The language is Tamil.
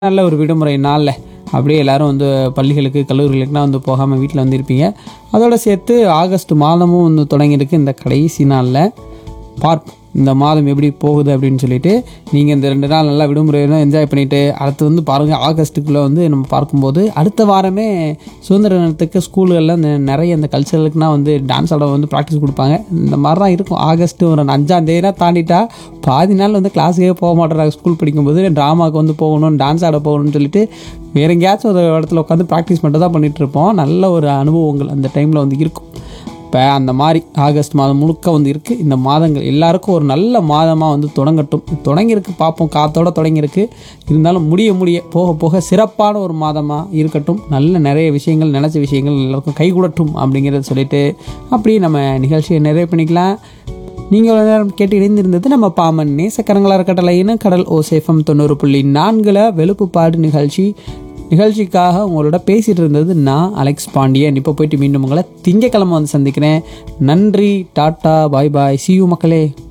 நல்ல ஒரு விடுமுறை நாளில் அப்படியே எல்லாரும் வந்து பள்ளிகளுக்கு கல்லூரிகளுக்குலாம் வந்து போகாமல் வீட்டில் வந்து இருப்பீங்க அதோட சேர்த்து ஆகஸ்ட் மாதமும் வந்து தொடங்கியிருக்கு இந்த கடைசி நாளில் பார்ப்போம் இந்த மாதம் எப்படி போகுது அப்படின்னு சொல்லிட்டு நீங்கள் இந்த ரெண்டு நாள் நல்லா விடுமுறையெல்லாம் என்ஜாய் பண்ணிவிட்டு அடுத்து வந்து பாருங்கள் ஆகஸ்ட்டுக்குள்ளே வந்து நம்ம பார்க்கும்போது அடுத்த வாரமே சுதந்திர தினத்துக்கு ஸ்கூல்களில் இந்த நிறைய இந்த கல்ச்சரலுக்குனா வந்து டான்ஸ் ஆட வந்து ப்ராக்டிஸ் கொடுப்பாங்க இந்த மாதிரி தான் இருக்கும் ஆகஸ்ட் ஒரு அஞ்சாம் தேதினா தாண்டிட்டா பாதி நாள் வந்து கிளாஸுக்கே போக மாட்டேறாங்க ஸ்கூல் படிக்கும்போது ட்ராமாவுக்கு வந்து போகணும் டான்ஸ் ஆட போகணும்னு சொல்லிட்டு வேற எங்கேயாச்சும் ஒரு இடத்துல உட்காந்து ப்ராக்டிஸ் மட்டும் தான் பண்ணிகிட்டு இருப்போம் நல்ல ஒரு அனுபவங்கள் அந்த டைமில் வந்து இருக்கும் இப்போ அந்த மாதிரி ஆகஸ்ட் மாதம் முழுக்க வந்து இருக்குது இந்த மாதங்கள் எல்லாருக்கும் ஒரு நல்ல மாதமாக வந்து தொடங்கட்டும் தொடங்கியிருக்கு பார்ப்போம் காத்தோட தொடங்கியிருக்கு இருந்தாலும் முடிய முடிய போக போக சிறப்பான ஒரு மாதமாக இருக்கட்டும் நல்ல நிறைய விஷயங்கள் நினச்ச விஷயங்கள் எல்லாருக்கும் கைகூடட்டும் அப்படிங்கிறத சொல்லிட்டு அப்படியே நம்ம நிகழ்ச்சியை நிறைவு பண்ணிக்கலாம் நீங்கள் இவ்வளவு நேரம் கேட்டு இணைந்திருந்தது நம்ம பாமன் நேசக்கரங்களா இருக்கட்டலைன்னு கடல் ஓசேஃபம் தொண்ணூறு புள்ளி நான்கில் வெளுப்புப்பாடு நிகழ்ச்சி நிகழ்ச்சிக்காக உங்களோட பேசிகிட்டு இருந்தது நான் அலெக்ஸ் பாண்டியன் இப்போ போயிட்டு மீண்டும் உங்களை திங்கக்கிழமை வந்து சந்திக்கிறேன் நன்றி டாட்டா பாய் பாய் சியூ மக்களே